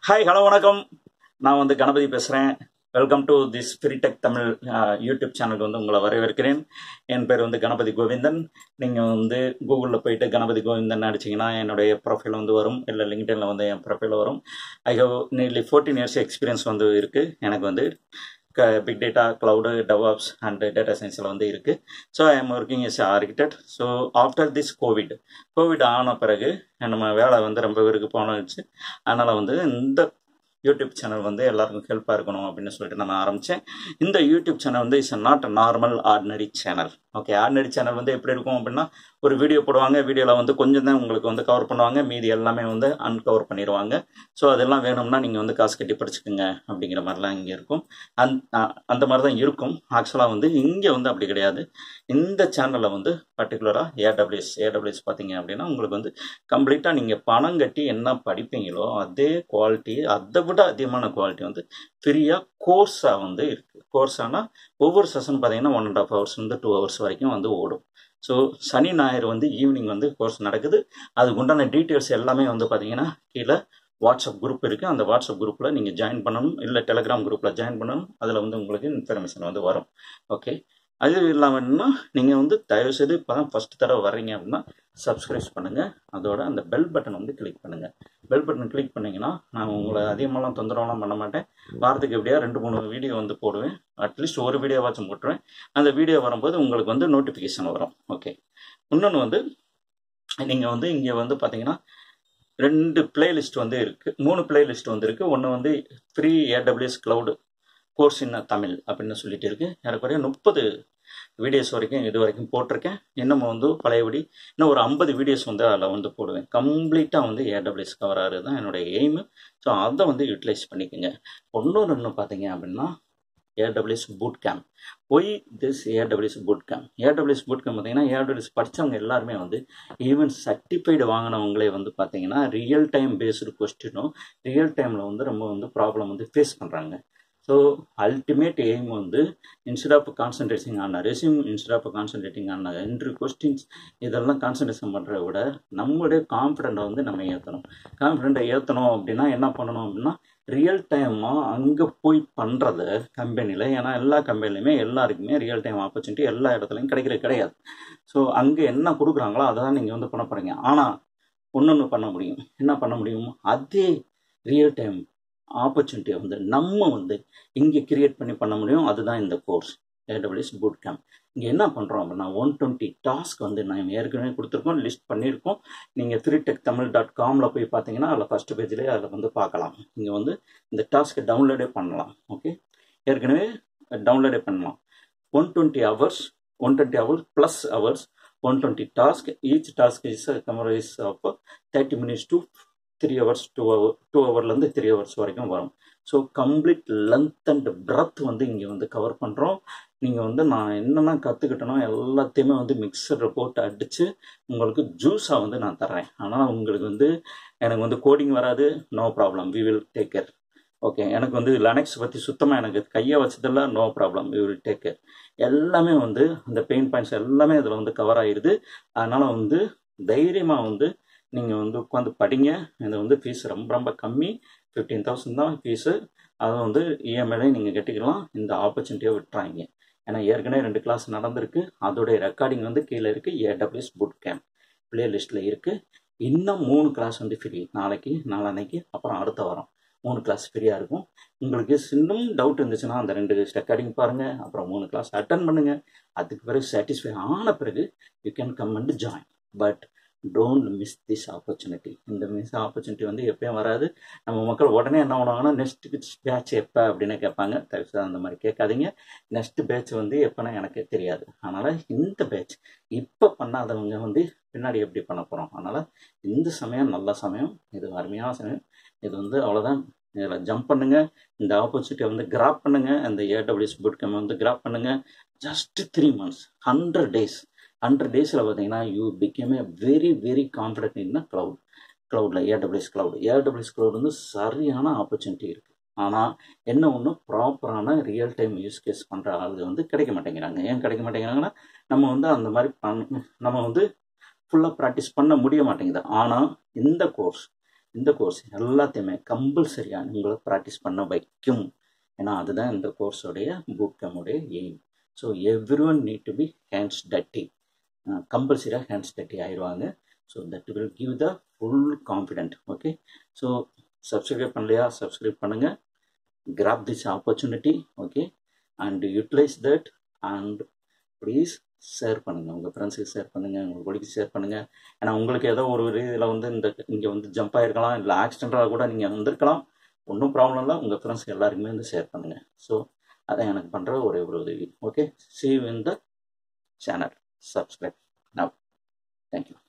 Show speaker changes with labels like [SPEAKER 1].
[SPEAKER 1] hi hello வணக்கம் நான் வந்து கணபதி பேசுகிறேன் welcome to this free tech Tamil YouTube சேனலுக்கு வந்து உங்களை வரவேற்கிறேன் என் பேர் வந்து கணபதி கோவிந்தன் நீங்கள் வந்து கூகுளில் போயிட்டு கணபதி கோவிந்தன் அடிச்சிங்கன்னா என்னுடைய ப்ரொஃபைல் வந்து வரும் இல்லை லிங்க்டின்ல வந்து என் ப்ரொஃபைல் வரும் I have nearly fourteen years experience வந்து இருக்குது எனக்கு வந்து big data cloud devops and data சயின்ஸில் வந்து இருக்குது so I am working as architect so after this COVID COVID ஆன பிறகு நம்ம வேலை வந்து ரொம்ப பேருக்கு போனச்சு அதனால் வந்து இந்த யூடியூப் சேனல் வந்து எல்லாருக்கும் ஹெல்ப்பாக இருக்கணும் அப்படின்னு சொல்லிட்டு நான் ஆரம்பித்தேன் இந்த யூடியூப் சேனல் வந்து it's not a normal ordinary channel okay ordinary channel வந்து எப்படி இருக்கும் அப்படின்னா ஒரு வீடியோ போடுவாங்க வீடியோவில் வந்து கொஞ்சம் தான் உங்களுக்கு வந்து கவர் பண்ணுவாங்க மீதி எல்லாமே வந்து அன்கவர் பண்ணிடுவாங்க ஸோ அதெல்லாம் வேணும்னா நீங்கள் வந்து காசு கட்டி படிச்சுக்கோங்க அப்படிங்கிற மாதிரிலாம் இங்கே இருக்கும் அந் அந்த மாதிரி தான் இருக்கும் ஆக்சுவலாக வந்து இங்கே வந்து அப்படி கிடையாது இந்த சேனலில் வந்து பர்டிகுலராக ஏடபிள்யூஎஸ் ஏடபிள்யூஎஸ் பார்த்தீங்க அப்படின்னா உங்களுக்கு வந்து கம்ப்ளீட்டாக நீங்கள் பணம் கட்டி என்ன படிப்பீங்களோ அதே குவாலிட்டி அதை விட அதிகமான குவாலிட்டி வந்து ஃப்ரீயாக கோர்ஸாக வந்து இருக்குது கோர்ஸானா ஒவ்வொரு செஷன் பார்த்தீங்கன்னா ஒன் அண்ட் ஆஃப் ஹவர்ஸ் வந்து டூ ஹவர்ஸ் வரைக்கும் வந்து ஓடும் ஸோ சனி ஞாயிறு வந்து ஈவினிங் வந்து கோர்ஸ் நடக்குது அதுக்கு உண்டான டீட்டெயில்ஸ் எல்லாமே வந்து பார்த்தீங்கன்னா கீழே வாட்ஸ்அப் குரூப் இருக்குது அந்த வாட்ஸ்அப் குரூப்பில் நீங்கள் ஜாயின் பண்ணணும் இல்லை டெலகிராம் குரூப்பில் ஜாயின் பண்ணணும் அதில் வந்து உங்களுக்கு இன்ஃபர்மேஷன் வந்து வரும் ஓகே அது இல்லாமல்னா நீங்கள் வந்து தயவுசெய்து இப்போ தான் ஃபஸ்ட் தடவை வர்றீங்க அப்படின்னா சப்ஸ்கிரைப் பண்ணுங்கள் அதோட அந்த பெல் பட்டன் வந்து கிளிக் பண்ணுங்கள் பெல் பட்டன் கிளிக் பண்ணிங்கன்னா நான் உங்களை அதிகமாகலாம் தொந்தரவுலாம் பண்ண மாட்டேன் வாரத்துக்கு எப்படியா ரெண்டு மூணு வீடியோ வந்து போடுவேன் அட்லீஸ்ட் ஒரு வீடியோவாச்சும் போட்டுருவேன் அந்த வீடியோ வரும்போது உங்களுக்கு வந்து நோட்டிஃபிகேஷன் வரும் ஓகே இன்னொன்று வந்து நீங்கள் வந்து இங்கே வந்து பார்த்தீங்கன்னா ரெண்டு பிளேலிஸ்ட் வந்து இருக்குது மூணு பிளேலிஸ்ட் வந்து இருக்குது ஒன்று வந்து free AWS cloud course in Tamil அப்படின்னு சொல்லிட்டு இருக்குது ஏறக்குறைய முப்பது வீடியோஸ் வரைக்கும் இது வரைக்கும் போட்டிருக்கேன் இன்னும் வந்து பழையபடி இன்னும் ஒரு ஐம்பது வீடியோஸ் வந்து அதில் வந்து போடுவேன் கம்ப்ளீட்டாக வந்து ஏடபிள்யூஎஸ் கவர் ஆகுது தான் என்னுடைய எய்மு ஸோ அதை வந்து யூட்டிலைஸ் பண்ணிக்கோங்க ஒன்று ஒன்று பார்த்தீங்க அப்படின்னா AWS boot camp why this AWS boot camp AWS boot camp பார்த்தீங்கன்னா ஏடபிள்யூஎஸ் படித்தவங்க எல்லாருமே வந்து ஈவன் சர்டிஃபைடு வாங்கினவங்களே வந்து பார்த்தீங்கன்னா ரியல் டைம் பேஸ்டு கொஸ்டினும் ரியல் டைமில் வந்து ரொம்ப வந்து ப்ராப்ளம் வந்து ஃபேஸ் பண்ணுறாங்க ஸோ அல்டிமேட் எய்ம் வந்து instead of concentrating on resume instead of concentrating on entry questions இதெல்லாம் கான்சன்ட்ரேஷன் பண்ணுறத விட நம்மளுடைய கான்ஃபிடென்ட்டை வந்து நம்ம ஏற்றணும் கான்ஃபிடென்ட்டை ஏற்றணும் அப்படின்னா என்ன பண்ணணும் அப்படின்னா ரியல் டைமாக அங்கே போய் பண்ணுறத கம்பெனியில் ஏன்னா எல்லா கம்பெனிலையுமே எல்லாருக்குமே ரியல் டைம் ஆப்பர்ச்சுனிட்டி எல்லா இடத்துலையும் கிடைக்கிறது கிடையாது ஸோ அங்கே என்ன கொடுக்குறாங்களோ அதை தான் நீங்கள் வந்து பண்ண போகிறீங்க ஆனால் ஒன்று ஒன்று பண்ண முடியும் என்ன பண்ண முடியும் அதே ரியல் டைம் ஆப்பர்ச்சுனிட்டியை வந்து நம்ம வந்து இங்கே கிரியேட் பண்ணி பண்ண முடியும் அதுதான் இந்த கோர்ஸ் ஏடபிள்யூஎஸ் பூட் கேம்ப் இங்கே என்ன பண்ணுறோம் அப்படின்னா ஒன் டுவெண்ட்டி டாஸ்க் வந்து நான் ஏற்கனவே கொடுத்துருக்கோம் லிஸ்ட் பண்ணியிருக்கோம் நீங்கள் ஃப்ரீடெக் தமிழ் டாட் காமில் போய் பார்த்தீங்கன்னா அதில் ஃபஸ்ட் பேஜ்லேயே அதில் வந்து பார்க்கலாம் இங்கே வந்து இந்த டாஸ்க்கை டவுன்லோடே பண்ணலாம் ஓகே ஏற்கனவே டவுன்லோடே பண்ணலாம் one twenty hours one twenty hours plus hours one twenty task each task is comprise of thirty minutes to three hours two hour two ஹவர்லேருந்து த்ரீ ஹவர்ஸ் வரைக்கும் வரும் so complete length and breadth வந்து இங்கே வந்து cover பண்ணுறோம் நீங்கள் வந்து நான் என்னென்ன கற்றுக்கிட்டனோ எல்லாத்தையுமே வந்து மிக்சரில் போட்டு அடித்து உங்களுக்கு ஜூஸாக வந்து நான் தர்றேன் ஆனால் உங்களுக்கு வந்து எனக்கு வந்து கோடிங் வராது no problem we will take care okay எனக்கு வந்து லெனக்ஸ் பற்றி சுத்தமாக எனக்கு கையை வச்சதெல்லாம் no problem we will take care எல்லாமே வந்து அந்த பெயின் பாயிண்ட்ஸ் எல்லாமே அதில் வந்து கவர் ஆகிடுது அதனால் வந்து தைரியமாக வந்து நீங்கள் வந்து உட்காந்து படிங்க இது வந்து ஃபீஸ் ரொம்ப ரொம்ப கம்மி ஃபிஃப்டீன் தௌசண்ட் தான் ஃபீஸு அதை வந்து இஎம்ஐலே நீங்கள் கட்டிக்கலாம் இந்த ஆப்பர்ச்சுனிட்டியை விட்டுறாங்க ஏன்னா ஏற்கனவே ரெண்டு கிளாஸ் நடந்திருக்கு அதோடைய ரெக்கார்டிங் வந்து கீழே இருக்குது ஏடபிள்யூஎஸ் புட் கேம்ப் ப்ளே லிஸ்ட்டில் இருக்குது இன்னும் மூணு கிளாஸ் வந்து ஃப்ரீ நாளைக்கு நாளான்னைக்கு அப்புறம் அடுத்த வாரம் மூணு கிளாஸ் ஃப்ரீயாக இருக்கும் உங்களுக்கு இன்னும் டவுட் இருந்துச்சுன்னா அந்த ரெண்டு ரெக்கார்டிங் பாருங்கள் அப்புறம் மூணு கிளாஸ் அட்டன் பண்ணுங்கள் அதுக்கு பிறகு சாட்டிஸ்ஃபை ஆன பிறகு you can come and join but don't miss this opportunity இந்த மிஸ் ஆப்பர்ச்சுனிட்டி வந்து எப்பயும் வராது நம்ம மக்கள் உடனே என்ன பண்ணுவாங்கன்னா நெக்ஸ்ட் பேட்ச் எப்போ அப்படின்னு கேட்பாங்க தயவுசெய்து அந்த மாதிரி கேட்காதீங்க நெக்ஸ்ட் பேட்ச் வந்து எப்போனா எனக்கு தெரியாது அதனால் இந்த பேட்ச் இப்போ பண்ணாதவங்க வந்து பின்னாடி எப்படி பண்ண போகிறோம் அதனால் இந்த சமயம் நல்ல சமயம் இது அருமையான சமயம் இது வந்து அவ்வளோதான் இதில் ஜம்ப் பண்ணுங்கள் இந்த ஆப்பர்ச்சுனிட்டியை வந்து கிராப் பண்ணுங்கள் அந்த ஏடபிள்யூஎஸ் புட் கேம் வந்து கிராப் பண்ணுங்கள் just three months hundred days hundred டேஸில் பார்த்தீங்கன்னா you become a very very confident in cloud க்ளவுடில் ஏடபிள்யூஎஸ் க்ளவுட் ஏடபிள்யூஎஸ் க்ளவுட் வந்து சரியான ஆப்பர்ச்சுனிட்டி இருக்குது ஆனால் என்ன ஒன்று ப்ராப்பரான ரியல் டைம் யூஸ் கேஸ் பண்ணுற ஆள் வந்து கிடைக்க மாட்டேங்கிறாங்க ஏன் கிடைக்க மாட்டேங்கிறாங்கன்னா நம்ம வந்து அந்த மாதிரி பண் நம்ம வந்து ஃபுல்லாக ப்ராக்டிஸ் பண்ண முடிய மாட்டேங்குது ஆனால் இந்த கோர்ஸ் இந்த கோர்ஸ் எல்லாத்தையுமே கம்பல்சரியாக உங்களை ப்ராக்டிஸ் பண்ண வைக்கும் ஏன்னா அதுதான் இந்த கோர்ஸோடைய பூக்கமுடைய aim so everyone need to be hands டட்டி கம்பல்சரியாக ஹேண்ட்ஸ் டட்டி ஆயிடுவாங்க so that will give the full confident okay so subscribe பண்ணலையா சப்ஸ்கிரைப் பண்ணுங்கள் grab this opportunity okay and utilise that and please share பண்ணுங்கள் உங்கள் ஃப்ரெண்ட்ஸுக்கு ஷேர் பண்ணுங்கள் உங்கள் கொடிக்கு ஷேர் பண்ணுங்கள் ஏன்னா உங்களுக்கு ஏதோ ஒரு இதில் வந்து இந்த இங்கே வந்து ஜம்ப் ஆகிருக்கலாம் இல்லை ஆக்சிடென்ட்டாக கூட நீங்கள் வந்திருக்கலாம் ஒன்றும் ப்ராப்ளம் இல்லை உங்கள் ஃப்ரெண்ட்ஸ் எல்லாருக்குமே வந்து ஷேர் பண்ணுங்கள் ஸோ அதான் எனக்கு பண்ணுற ஒரே ஒரு உதவி okay save in the channel subscribe now thank you